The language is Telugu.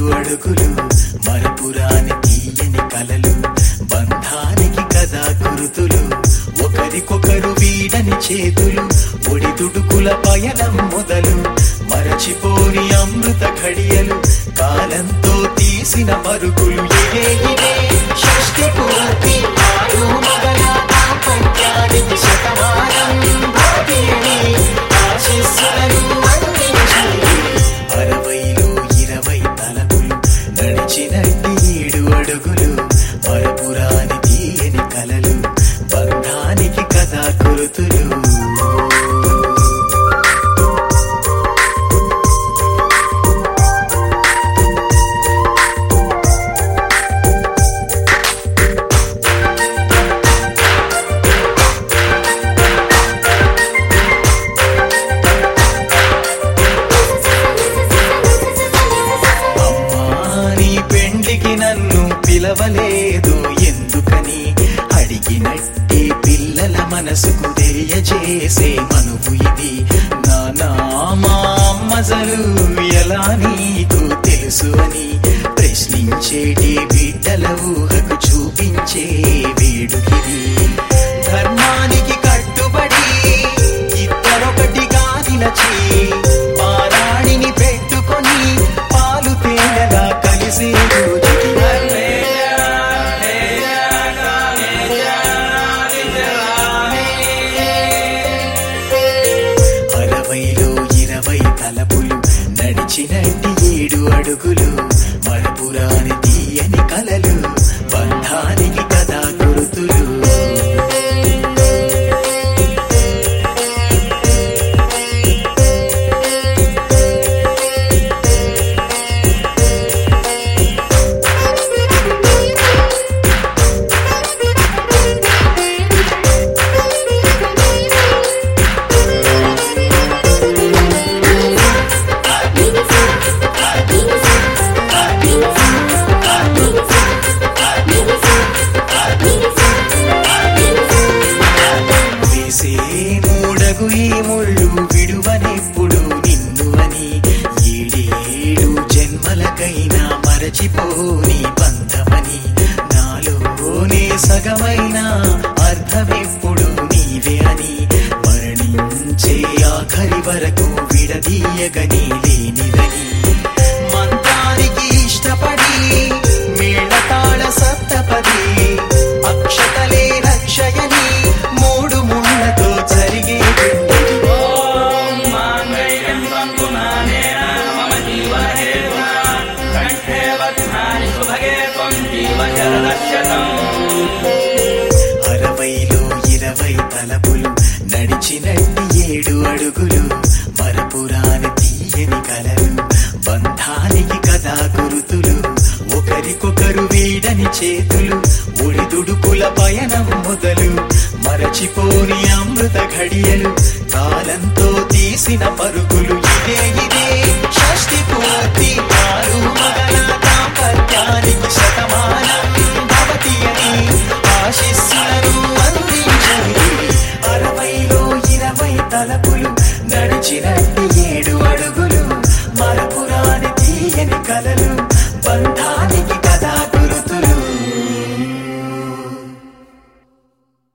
అడుగులు మరపురాని తీయని కలలు బంధానికి కదా గురుతులు ఒకరికొకరు వీడని చేతులు ఒడిదుడుకుల పయనం మొదలు మరచిపోని అమృత ఘడియలు కాలంతో తీసిన పరుగులు ఇదే ఇదే షష్టి పూర్తి ఆరు మగల దాంపత్యానికి శతమానం భాగ్యని ఆశీస్సులను అందించి అరవైలో ఇరవై తలపులు నడిచినట్టి ఏడు అడుగులు మరపురాని తీయని కలలు బంధానికి కథా గురుతులు అమ్మా నీ పెండ్లికి నన్ను పిలవలేదు ఎందుకని అడిగినట్టే పిల్లల మనసుకు తెలియజేసే మనువు ఇది నానా మా అమ్మజలు ఎలా నీకు తెలుసు అని ప్రశ్నించేటి బిడ్డల ఊహకు చూపించే వేడుకిది ధర్మానికి కట్టుబడి ఇద్దరొకటిగా నిలచి పారాణిని పెట్టుకొని పాలు తేనెలా కలిసే రోజుకి అరవైలో ఇరవై తలపులు నడిచినట్టి ఏడు అడుగులు మరపురాని తీయని కలలు బంధానికి కదా గురుతులు వేసే మూడగు ఈ ముళ్ళు విడువనెప్పుడు నిన్ను అని ఏడేడు జన్మలకైనా మరచిపోని బంధమని నాలోనే సగమైన అర్థమెప్పుడు నీవే అని మరణించే ఆఖరి వరకు విడదీయగని లేనిదని మంత్రానికి ఇష్టపడి మేళతాళ సప్తపది అక్షతలే రక్షయని మూడు ముళ్ళతో జరిగే మాంగళ్యం త్వంకుమానేన మమ జీవనహేతునా కంఠే వధ్నాని శుభగే త్వం జీవశరదశతం అరవైలో ఇరవై తలపులు నడిచినట్టి ఏడు అడుగులు మరపురాని తీయని కలలు బంధానికి కదా గురుతులు ఒకరికొకరు వీడని చేతులు ఒడిదుడుకుల పయనం మొదలు మరచిపోని అమృత ఘడియలు కాలంతో తీసిన పరుగులు ఇదే ఇదే షష్టి పూర్తి ఆరు మగల దాంపత్యానికి శతమానం భవతి అని ఆశిస్సులను అందించండి అరవైలో ఇరవై తలపులు నడిచినట్టి ఏడు అడుగులు మరపురాని తీయని కలలు